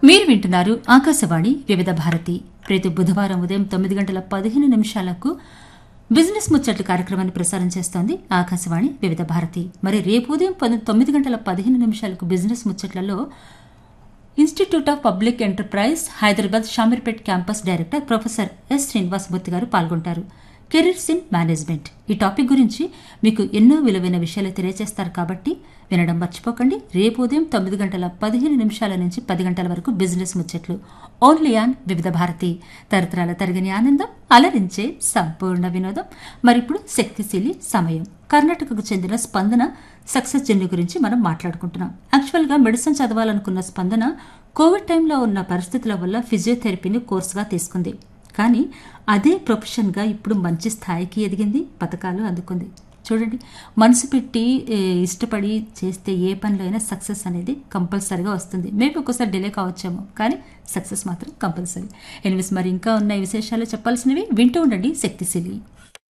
మీరు వింటున్నారు ఆకాశవాణి వివిధ భారతి ప్రతి బుధవారం ఉదయం తొమ్మిది గంటల పదిహేను నిమిషాలకు బిజినెస్ ముచ్చట్లు కార్యక్రమాన్ని ప్రసారం చేస్తోంది ఆకాశవాణి వివిధ భారతి మరి రేపు ఉదయం పది- తొమ్మిది గంటల పదిహేను నిమిషాలకు బిజినెస్ ముచ్చట్లలో institute of public enterprise Hyderabad Shamirpet campus director professor S Srinivasamurthy గారు పాల్గొంటారు కెరీర్స్ ఇన్ మేనేజ్మెంట్ ఈ టాపిక్ గురించి మీకు ఎన్నో విలువైన విషయాలు తెలియజేస్తారు కాబట్టి వినడం మర్చిపోకండి రేపు ఉదయం తొమ్మిది గంటల పదిహేను నిమిషాల నుంచి పది గంటల వరకు బిజినెస్ ముచ్చట్లు ఓన్లీ ఆన్ వివిధ భారతి తరతరాల తరగని ఆనందం అలరించే సంపూర్ణ వినోదం మరిప్పుడు శక్తిశీలి సమయం కర్ణాటకకు చెందిన స్పందన సక్సెస్ జర్నీ గురించి మనం మాట్లాడుకుంటున్నాం యాక్చువల్గా మెడిసిన్ చదవాలనుకున్న స్పందన కోవిడ్ టైంలో ఉన్న పరిస్థితుల వల్ల ఫిజియోథెరపీని కోర్సుగా తీసుకుంది కానీ అదే ప్రొఫెషన్గా ఇప్పుడు మంచి స్థాయికి ఎదిగింది పథకాలు అందుకుంది చూడండి మనసు పెట్టి ఏ, ఇష్టపడి చేస్తే ఏ పనిలో అయినా సక్సెస్ అనేది కంపల్సరీగా వస్తుంది మేబీ ఒక్కోసారి డిలే కావచ్చేమో కానీ సక్సెస్ మాత్రం కంపల్సరీ ఎనిమిస్ మరి ఇంకా ఉన్న ఈ విశేషాలు చెప్పాల్సినవి వింటూ ఉండండి శక్తిశీలి